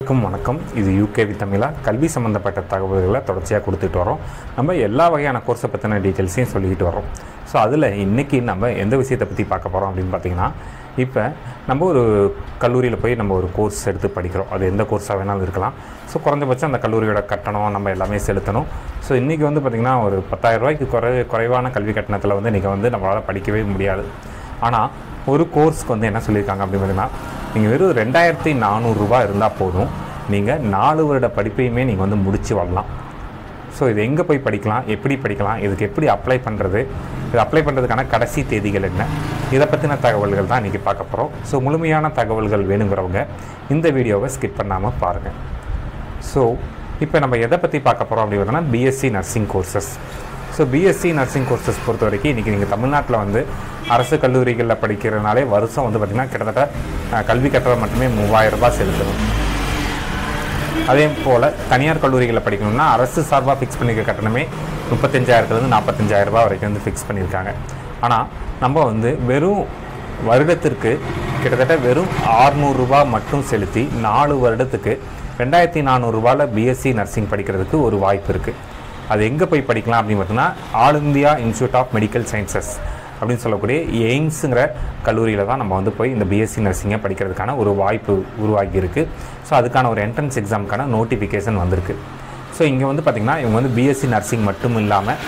அனைவருக்கும் வணக்கம் இது யூகே தமிழா கல்வி சம்மந்தப்பட்ட தகவல்களை தொடர்ச்சியாக கொடுத்துட்டு வரோம் நம்ம எல்லா வகையான கோர்ஸை பற்றின டீட்டெயில்ஸையும் சொல்லிக்கிட்டு வரோம் ஸோ அதில் இன்றைக்கி நம்ம எந்த விஷயத்தை பற்றி பார்க்க போகிறோம் அப்படின்னு பார்த்தீங்கன்னா இப்போ நம்ம ஒரு கல்லூரியில் போய் நம்ம ஒரு கோர்ஸ் எடுத்து படிக்கிறோம் அது எந்த கோர்ஸாக வேணாலும் இருக்கலாம் ஸோ குறைஞ்சபட்சம் அந்த கல்லூரியோட கட்டணம் நம்ம எல்லாமே செலுத்தணும் ஸோ இன்றைக்கி வந்து பார்த்திங்கன்னா ஒரு பத்தாயிரம் ரூபாய்க்கு குறை குறைவான கல்வி கட்டணத்தில் வந்து இன்றைக்கி வந்து நம்மளால் படிக்கவே முடியாது ஆனால் ஒரு கோர்ஸ்க்கு வந்து என்ன சொல்லியிருக்காங்க அப்படின்னு பார்த்தீங்கன்னா நீங்கள் வெறும் ரெண்டாயிரத்தி நானூறுரூவா இருந்தால் போதும் நீங்கள் நாலு வருட படிப்பையுமே நீங்கள் வந்து முடிச்சு வரலாம் ஸோ இது எங்கே போய் படிக்கலாம் எப்படி படிக்கலாம் இதுக்கு எப்படி அப்ளை பண்ணுறது இது அப்ளை பண்ணுறதுக்கான கடைசி தேதிகள் என்ன இதை பற்றின தகவல்கள் தான் இன்றைக்கி பார்க்க போகிறோம் ஸோ முழுமையான தகவல்கள் வேணுங்கிறவங்க இந்த வீடியோவை ஸ்கிப் பண்ணாமல் பாருங்கள் ஸோ இப்போ நம்ம எதை பற்றி பார்க்க போகிறோம் அப்படின்னு பார்த்தோன்னா BSc nursing courses so BSc nursing courses பொறுத்த வரைக்கும் இன்றைக்கி நீங்கள் தமிழ்நாட்டில் வந்து அரசு கல்லூரிகளில் படிக்கிறதுனாலே வருஷம் வந்து பார்த்திங்கன்னா கிட்டத்தட்ட அஹ், கல்வி கட்டணம் மட்டுமே மூவாயிரம் ரூபாய் செலுத்தணும் அதே போல் தனியார் கல்லூரிகளில் படிக்கணும்னா அரசு சார்பாக ஃபிக்ஸ் பண்ணியிருக்க கட்டணமே முப்பத்தஞ்சாயிரத்துலேருந்து நாற்பத்தஞ்சாயிரம் ரூபாய் வரைக்கும் வந்து ஃபிக்ஸ் பண்ணியிருக்காங்க ஆனால் நம்ம வந்து வெறும் வருடத்திற்கு கிட்டத்தட்ட வெறும் 600 ரூபாய் மட்டும் செலுத்தி நாலு வருடத்துக்கு ரெண்டாயிரத்தி நானூறுரூவாவில் பிஎஸ்சி நர்சிங் படிக்கிறதுக்கு ஒரு வாய்ப்பு இருக்குது அது எங்கே போய் படிக்கலாம் அப்படின்னு பார்த்தீங்கன்னா All India Institute of Medical Sciences அப்படின்னு சொல்லக்கூடிய எய்ம்ஸுங்கிற கல்லூரியில் தான் நம்ம வந்து போய் இந்த பிஎஸ்சி நர்சிங்கை படிக்கிறதுக்கான ஒரு வாய்ப்பு உருவாகி இருக்கு ஸோ அதுக்கான ஒரு என்ட்ரன்ஸ் எக்ஸாமுக்கான நோட்டிஃபிகேஷன் வந்திருக்கு ஸோ இங்கே வந்து பார்த்திங்கன்னா இவங்க வந்து பிஎஸ்சி நர்சிங் மட்டும் இல்லாமல்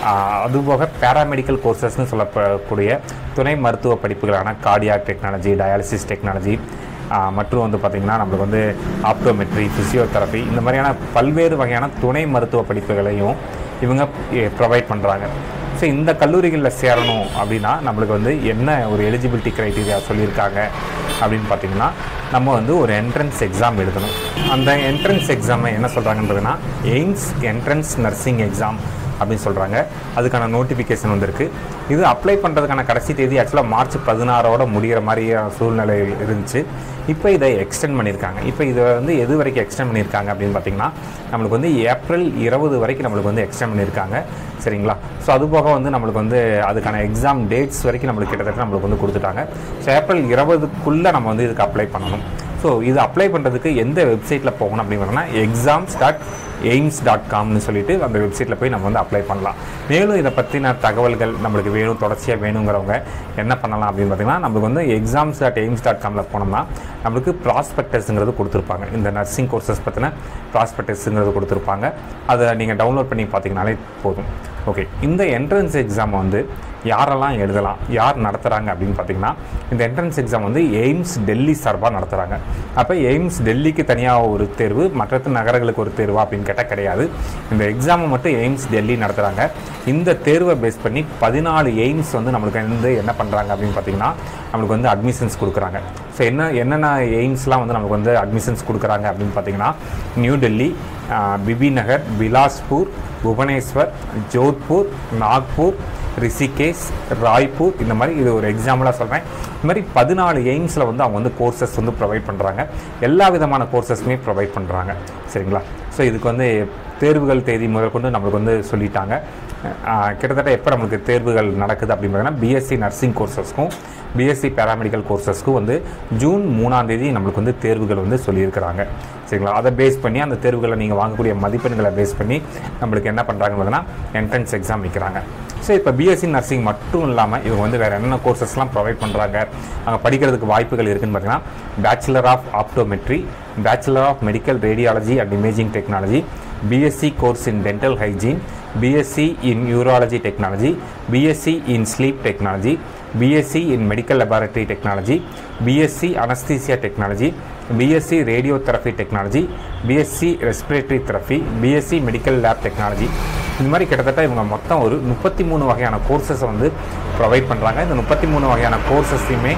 அதுபோக பேராமெடிக்கல் கோர்சஸ்னு சொல்லப்படக்கூடிய துணை மருத்துவ படிப்புகளான கார்டியாக் டெக்னாலஜி டயாலிசிஸ் டெக்னாலஜி மற்றும் வந்து பார்த்திங்கன்னா நம்மளுக்கு வந்து ஆப்டோமெட்ரி ஃபிசியோதெரப்பி இந்த மாதிரியான பல்வேறு வகையான துணை மருத்துவ படிப்புகளையும் இவங்க ப்ரொவைட் பண்ணுறாங்க ஸோ இந்த கல்லூரிகளில் சேரணும் அப்படின்னா நம்மளுக்கு வந்து என்ன ஒரு எலிஜிபிலிட்டி க்ரைட்டீரியா சொல்லியிருக்காங்க அப்படின்னு பார்த்தீங்கன்னா நம்ம வந்து ஒரு என்ட்ரன்ஸ் எக்ஸாம் எழுதணும் அந்த என்ட்ரன்ஸ் எக்ஸாமை என்ன சொல்கிறாங்கன்றதுன்னா எய்ம்ஸ் என்ட்ரன்ஸ் நர்சிங் எக்ஸாம் அப்படின்னு சொல்கிறாங்க அதுக்கான நோட்டிஃபிகேஷன் வந்திருக்கு இது அப்ளை பண்ணுறதுக்கான கடைசி தேதி ஆக்சுவலாக மார்ச் பதினாறோட முடிகிற மாதிரியான சூழ்நிலை இருந்துச்சு இப்போ இதை எக்ஸ்டெண்ட் பண்ணியிருக்காங்க இப்போ இதை வந்து எது வரைக்கும் எக்ஸ்டெண்ட் பண்ணியிருக்காங்க அப்படின்னு பார்த்தீங்கன்னா நம்மளுக்கு வந்து ஏப்ரல் இருபது வரைக்கும் நம்மளுக்கு வந்து எக்ஸ்டெண்ட் பண்ணியிருக்காங்க சரிங்களா ஸோ அது போக வந்து நம்மளுக்கு வந்து அதுக்கான எக்ஸாம் டேட்ஸ் வரைக்கும் நம்மளுக்கு கிட்டத்தட்ட நம்மளுக்கு வந்து கொடுத்துட்டாங்க ஸோ ஏப்ரல் இருபதுக்குள்ளே நம்ம வந்து இதுக்கு அப்ளை பண்ணணும் ஸோ இது அப்ளை பண்ணுறதுக்கு எந்த வெப்சைட்டில் போகணும் அப்படின்னு பார்த்தோம்னா எக்ஸாம்ஸ் டாட் எய்ம்ஸ் டாட் காம்னு சொல்லிட்டு அந்த வெப்சைட்டில் போய் நம்ம வந்து அப்ளை பண்ணலாம் மேலும் இதை பற்றின தகவல்கள் நம்மளுக்கு வேணும் தொடர்ச்சியாக வேணுங்கிறவங்க என்ன பண்ணலாம் அப்படின்னு பார்த்தீங்கன்னா நம்மளுக்கு வந்து எக்ஸாம்ஸ் டாட் எய்ம்ஸ் டாட் காமில் போனோம்னா நம்மளுக்கு ப்ராஸ்பெக்டஸ்ங்கிறது கொடுத்துருப்பாங்க இந்த நர்சிங் கோர்சஸ் பற்றின ப்ராஸ்பெக்டஸ்ங்கிறது கொடுத்துருப்பாங்க அதை நீங்கள் டவுன்லோட் பண்ணி பார்த்தீங்கனாலே போதும் ஓகே இந்த என்ட்ரன்ஸ் எக்ஸாம் வந்து யாரெல்லாம் எழுதலாம் யார் நடத்துகிறாங்க அப்படின்னு பார்த்தீங்கன்னா இந்த என்ட்ரன்ஸ் எக்ஸாம் வந்து எய்ம்ஸ் டெல்லி சார்பாக நடத்துகிறாங்க அப்போ எய்ம்ஸ் டெல்லிக்கு தனியாக ஒரு தேர்வு மற்ற நகரங்களுக்கு ஒரு தேர்வா அப்படின்னு கேட்டால் கிடையாது இந்த எக்ஸாமை மட்டும் எய்ம்ஸ் டெல்லி நடத்துகிறாங்க இந்த தேர்வை பேஸ் பண்ணி பதினாலு எய்ம்ஸ் வந்து நம்மளுக்கு வந்து என்ன பண்ணுறாங்க அப்படின்னு பார்த்தீங்கன்னா நம்மளுக்கு வந்து அட்மிஷன்ஸ் கொடுக்குறாங்க ஸோ என்ன என்னென்ன எய்ம்ஸ்லாம் வந்து நமக்கு வந்து அட்மிஷன்ஸ் கொடுக்குறாங்க அப்படின்னு பார்த்தீங்கன்னா நியூ டெல்லி பிபி நகர் பிலாஸ்பூர் புவனேஸ்வர் ஜோத்பூர் நாக்பூர் ரிஷிகேஷ் ராய்ப்பூர் இந்த மாதிரி இது ஒரு எக்ஸாம்பிளாக சொல்கிறேன் இந்த மாதிரி பதினாலு எய்ம்ஸில் வந்து அவங்க வந்து கோர்சஸ் வந்து ப்ரொவைட் பண்ணுறாங்க எல்லா விதமான கோர்சஸுமே ப்ரொவைட் பண்ணுறாங்க சரிங்களா ஸோ இதுக்கு வந்து தேர்வுகள் தேதி முதல் கொண்டு நம்மளுக்கு வந்து சொல்லிட்டாங்க ஆஹ் கிட்டத்தட்ட எப்போ நம்மளுக்கு தேர்வுகள் நடக்குது அப்படின்னு பார்த்தீங்கன்னா பிஎஸ்சி நர்சிங் கோர்சஸ்க்கும் பிஎஸ்சி பேராமெடிக்கல் கோர்சஸ்க்கும் வந்து ஜூன் மூணாம் தேதி நம்மளுக்கு வந்து தேர்வுகள் வந்து சொல்லியிருக்கிறாங்க சரிங்களா அதை பேஸ் பண்ணி அந்த தேர்வுகளை நீங்கள் வாங்கக்கூடிய மதிப்பெண்களை பேஸ் பண்ணி நம்மளுக்கு என்ன பண்ணுறாங்கன்னு பார்த்தீங்கன்னா என்ட்ரன்ஸ் எக்ஸாம் வைக்கிறாங்க ஸோ இப்போ பிஎஸ்சி நர்சிங் மட்டும் இல்லாமல் இவங்க வந்து வேறு என்னென்ன கோர்சஸ்லாம் ப்ரொவைட் பண்ணுறாங்க அங்கே படிக்கிறதுக்கு வாய்ப்புகள் இருக்குன்னு பார்த்தீங்கன்னா bachelor of optometry bachelor of medical radiology and imaging technology BSc course in dental hygiene BSc in urology technology BSc in sleep technology BSc in medical laboratory technology BSc anaesthesia technology BSc radiotherapy technology BSc respiratory therapy BSc medical lab technology இந்த மாதிரி கிட்டத்தட்ட இவங்க மொத்தம் ஒரு முப்பத்தி மூணு வகையான கோர்சஸை வந்து ப்ரொவைட் பண்ணுறாங்க இந்த முப்பத்தி மூணு வகையான கோர்சஸையுமே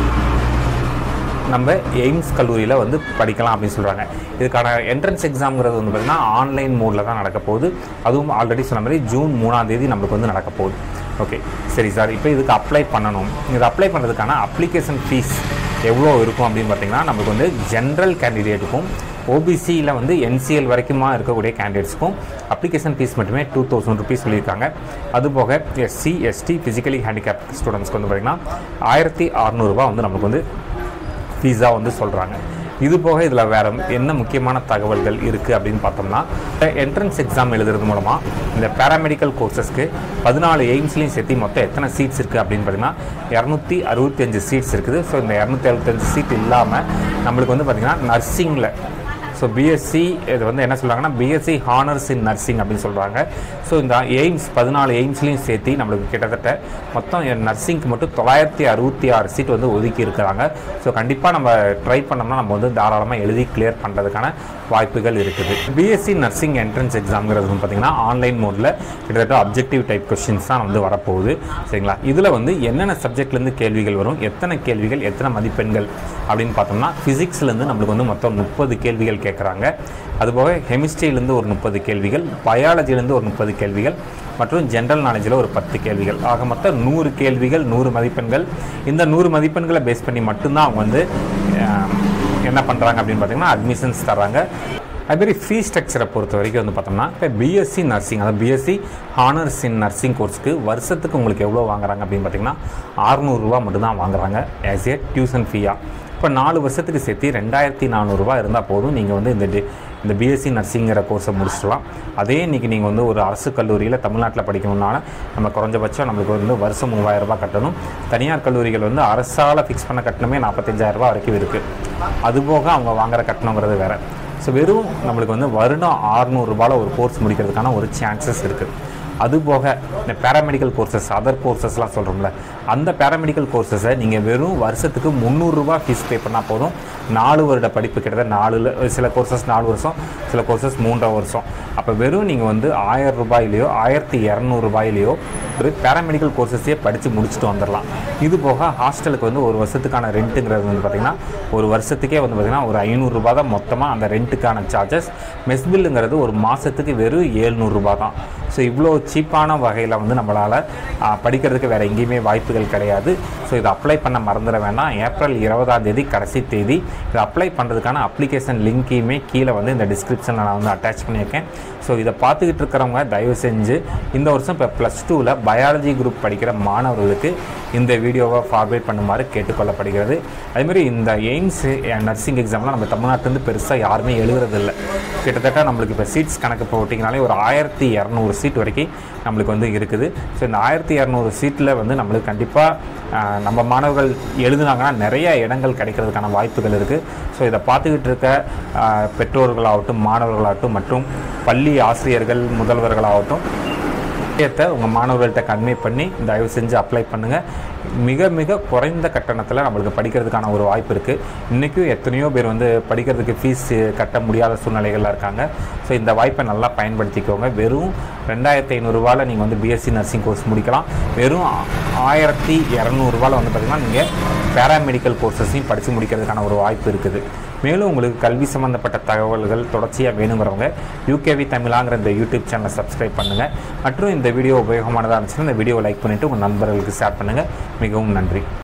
நம்ம எய்ம்ஸ் கல்லூரியில் வந்து படிக்கலாம் அப்படின்னு சொல்கிறாங்க இதுக்கான என்ட்ரன்ஸ் எக்ஸாம்ங்கிறது வந்து பார்த்திங்கன்னா ஆன்லைன் மோடில் தான் நடக்க போகுது அதுவும் ஆல்ரெடி சொன்ன மாதிரி ஜூன் மூணாம் தேதி நம்மளுக்கு வந்து நடக்க போகுது ஓகே சரி சார் இப்போ இதுக்கு அப்ளை பண்ணணும் இது அப்ளை பண்ணுறதுக்கான அப்ளிகேஷன் ஃபீஸ் எவ்வளோ இருக்கும் அப்படின்னு பார்த்தீங்கன்னா நமக்கு வந்து ஜென்ரல் கேண்டிடேட்டுக்கும் ஓபிசியில் வந்து என்சிஎல் வரைக்குமா இருக்கக்கூடிய கேண்டிடேட்ஸ்க்கும் அப்ளிகேஷன் ஃபீஸ் மட்டுமே டூ தௌசண்ட் ருபீஸ் சொல்லியிருக்காங்க அதுபோக எஸ்சி எஸ்டி ஃபிசிக்கலி ஹேண்டிகேப் ஸ்டூடெண்ட்ஸ்க்கு வந்து பார்த்திங்கன்னா ஆயிரத்தி அறநூறுபா வந்து நமக்கு வந்து ஃபீஸாக வந்து சொல்கிறாங்க இது போக இதில் வேற என்ன முக்கியமான தகவல்கள் இருக்குது அப்படின்னு பார்த்தோம்னா என்ட்ரன்ஸ் எக்ஸாம் எழுதுறது மூலமாக இந்த பேராமெடிக்கல் கோர்சஸ்க்கு பதினாலு எய்ம்ஸ்லையும் சேர்த்து மொத்தம் எத்தனை சீட்ஸ் இருக்குது அப்படின்னு பார்த்தீங்கன்னா இரநூத்தி அறுபத்தி அஞ்சு சீட்ஸ் இருக்குது ஸோ இந்த இரநூத்தி அறுபத்தஞ்சு சீட் இல்லாமல் நம்மளுக்கு வந்து பார்த்திங்கன்னா நர்சிங்கில் ஸோ பிஎஸ்சி இது வந்து என்ன சொல்கிறாங்கன்னா பிஎஸ்சி ஹானர்ஸ் இன் நர்சிங் அப்படின்னு சொல்கிறாங்க ஸோ இந்த எய்ம்ஸ் பதினாலு எய்ம்ஸ்லையும் சேர்த்து நம்மளுக்கு கிட்டத்தட்ட மொத்தம் நர்சிங்க்கு மட்டும் தொள்ளாயிரத்தி அறுபத்தி ஆறு சீட் வந்து ஒதுக்கி இருக்கிறாங்க ஸோ கண்டிப்பாக நம்ம ட்ரை பண்ணோம்னா நம்ம வந்து தாராளமாக எழுதி கிளியர் பண்ணுறதுக்கான வாய்ப்புகள் இருக்குது பிஎஸ்சி நர்சிங் என்ட்ரன்ஸ் எக்ஸாம்ங்கிறது வந்து பார்த்திங்கன்னா ஆன்லைன் மோடில் கிட்டத்தட்ட அப்ஜெக்டிவ் டைப் கொஷின்ஸ் தான் வந்து வரப்போகுது சரிங்களா இதில் வந்து என்னென்ன சப்ஜெக்ட்லேருந்து கேள்விகள் வரும் எத்தனை கேள்விகள் எத்தனை மதிப்பெண்கள் அப்படின்னு பார்த்தோம்னா ஃபிசிக்ஸ்லேருந்து நம்மளுக்கு வந்து மொத்தம் முப்பது கேள்விகள் கேட்குறாங்க அதுபோக கெமிஸ்ட்ரியிலேருந்து ஒரு முப்பது கேள்விகள் பயாலஜிலேருந்து ஒரு முப்பது கேள்விகள் மற்றும் ஜென்ரல் நாலேஜில் ஒரு பத்து கேள்விகள் ஆக மொத்தம் நூறு கேள்விகள் நூறு மதிப்பெண்கள் இந்த நூறு மதிப்பெண்களை பேஸ் பண்ணி மட்டும்தான் அவங்க வந்து அஹ், என்ன பண்ணுறாங்க அப்படின்னு பார்த்தீங்கன்னா அட்மிஷன்ஸ் தராங்க அதுமாரி ஃபீ ஸ்ட்ரக்சரை பொறுத்த வரைக்கும் வந்து பார்த்தோம்னா இப்போ பிஎஸ்சி நர்சிங் அதாவது பிஎஸ்சி ஹானர்ஸ் இன் நர்சிங் கோர்ஸ்க்கு வருஷத்துக்கு உங்களுக்கு எவ்வளோ வாங்குறாங்க அப்படின்னு பார்த்தீங்கன்னா அறநூறுரூவா மட்டும்தான் வாங்குறாங்க ஆஸ் ஏ டியூஷன் ஃபீயாக இப்போ நாலு வருஷத்துக்கு சேர்த்து ரெண்டாயிரத்தி நானூறுரூவா இருந்தால் போதும் நீங்கள் வந்து இந்த டி- இந்த பிஎஸ்சி நர்சிங்கிற கோர்ஸை முடிச்சிடலாம் அதே இன்றைக்கி நீங்கள் வந்து ஒரு அரசு கல்லூரியில் தமிழ்நாட்டில் படிக்கணும்னால நம்ம குறைஞ்சபட்சம் நம்மளுக்கு வந்து வருஷம் மூவாயிரம் ரூபாய் கட்டணும் தனியார் கல்லூரிகள் வந்து அரசால் ஃபிக்ஸ் பண்ண கட்டணமே நாற்பத்தஞ்சாயிரம் ரூபாய் வரைக்கும் இருக்குது அதுபோக அவங்க வாங்குற கட்டணங்கிறது வேறு ஸோ வெறும் நம்மளுக்கு வந்து வருடம் ஆறுநூறுபாவில் ஒரு கோர்ஸ் முடிக்கிறதுக்கான ஒரு சான்சஸ் இருக்குது அது போக இந்த பேராமெடிக்கல் கோர்சஸ் அதர் கோர்சஸ்லாம் சொல்கிறோம்ல அந்த பேராமெடிக்கல் கோர்சஸை நீங்கள் வெறும் வருஷத்துக்கு முந்நூறுரூவா ஃபீஸ் பே பண்ணால் போதும் நாலு வருட படிப்பு கிட்டத்தட்ட நாலுல சில கோர்சஸ் நாலு வருஷம் சில கோர்சஸ் மூன்றரை வருஷம் அப்போ வெறும் நீங்கள் வந்து ஆயிரம் ரூபாயிலையோ ஆயிரத்தி இரநூறுபாயிலையோ ஒரு பேராமெடிக்கல் கோர்சஸே படித்து முடிச்சுட்டு வந்துடலாம் இது போக ஹாஸ்டலுக்கு வந்து ஒரு வருஷத்துக்கான ரெண்ட்டுங்கிறது வந்து பார்த்திங்கன்னா ஒரு வருஷத்துக்கே வந்து பார்த்திங்கன்னா ஒரு ஐநூறுரூபா தான் மொத்தமாக அந்த ரெண்ட்டுக்கான சார்ஜஸ் மெஸ் பில்லுங்கிறது ஒரு மாதத்துக்கு வெறும் ஏழ்நூறுரூபா தான் ஸோ இவ்வளோ சீப்பான வகையில் வந்து நம்மளால் படிக்கிறதுக்கு வேறு எங்கேயுமே வாய்ப்புகள் கிடையாது ஸோ இதை அப்ளை பண்ண மறந்துட வேண்டாம் ஏப்ரல் இருபதாம் தேதி கடைசி தேதி இதை அப்ளை பண்ணுறதுக்கான அப்ளிகேஷன் லிங்க்கையுமே கீழே வந்து இந்த டிஸ்கிரிப்ஷனில் நான் வந்து அட்டாச் பண்ணியிருக்கேன் ஸோ இதை பார்த்துக்கிட்டு இருக்கிறவங்க தயவு செஞ்சு இந்த வருஷம் இப்போ ப்ளஸ் டூவில் பயாலஜி குரூப் படிக்கிற மாணவர்களுக்கு இந்த வீடியோவை ஃபார்வேர்ட் பண்ணுமாறு கேட்டுக்கொள்ளப்படுகிறது அதேமாதிரி இந்த எய்ம்ஸ் நர்சிங் எக்ஸாம்லாம் நம்ம தமிழ்நாட்டிலேருந்து பெருசாக யாருமே எழுதுறதில்ல கிட்டத்தட்ட நம்மளுக்கு இப்போ சீட்ஸ் கணக்கு போட்டிங்கனாலே ஒரு ஆயிரத்தி இரநூறு சீட் வரைக்கும் நம்மளுக்கு வந்து இருக்குது ஸோ இந்த ஆயிரத்தி இரநூறு சீட்டில் வந்து நம்மளுக்கு கண்டிப்பாக நம்ம மாணவர்கள் எழுதுனாங்கன்னா நிறைய இடங்கள் கிடைக்கிறதுக்கான வாய்ப்புகள் இருக்குது ஸோ இதை பார்த்துக்கிட்டு இருக்க ஆஹ், பெற்றோர்களாகட்டும் மாணவர்களாகட்டும் மற்றும் பள்ளி ஆசிரியர்கள் முதல்வர்களாகட்டும் விஷயத்தை உங்கள் மாணவர்கள்ட்ட கன்வே பண்ணி தயவு செஞ்சு அப்ளை பண்ணுங்கள் மிக மிக குறைந்த கட்டணத்தில் நம்மளுக்கு படிக்கிறதுக்கான ஒரு வாய்ப்பு இருக்குது இன்றைக்கும் எத்தனையோ பேர் வந்து படிக்கிறதுக்கு ஃபீஸ் கட்ட முடியாத சூழ்நிலைகள்லாம் இருக்காங்க ஸோ இந்த வாய்ப்பை நல்லா பயன்படுத்திக்கோங்க வெறும் ரெண்டாயிரத்தி ஐநூறுரூவாவில் நீங்கள் வந்து பிஎஸ்சி நர்சிங் கோர்ஸ் முடிக்கலாம் வெறும் ஆயிரத்தி இரநூறுவாவில் வந்து பார்த்திங்கன்னா நீங்கள் பேராமெடிக்கல் கோர்சஸையும் படித்து முடிக்கிறதுக்கான ஒரு வாய்ப்பு இருக்குது மேலும் உங்களுக்கு கல்வி சம்பந்தப்பட்ட தகவல்கள் தொடர்ச்சியாக வேணுங்கிறவங்க யூகேவி தமிழாங்கிற இந்த யூடியூப் சேனலை சப்ஸ்கிரைப் பண்ணுங்கள் மற்றும் இந்த வீடியோ உபயோகமானதாக இருந்துச்சுன்னா இந்த வீடியோ லைக் பண்ணிவிட்டு உங்கள் நண்பர்களுக்கு ஷேர் பண்ணுங்கள் மிகவும் நன்றி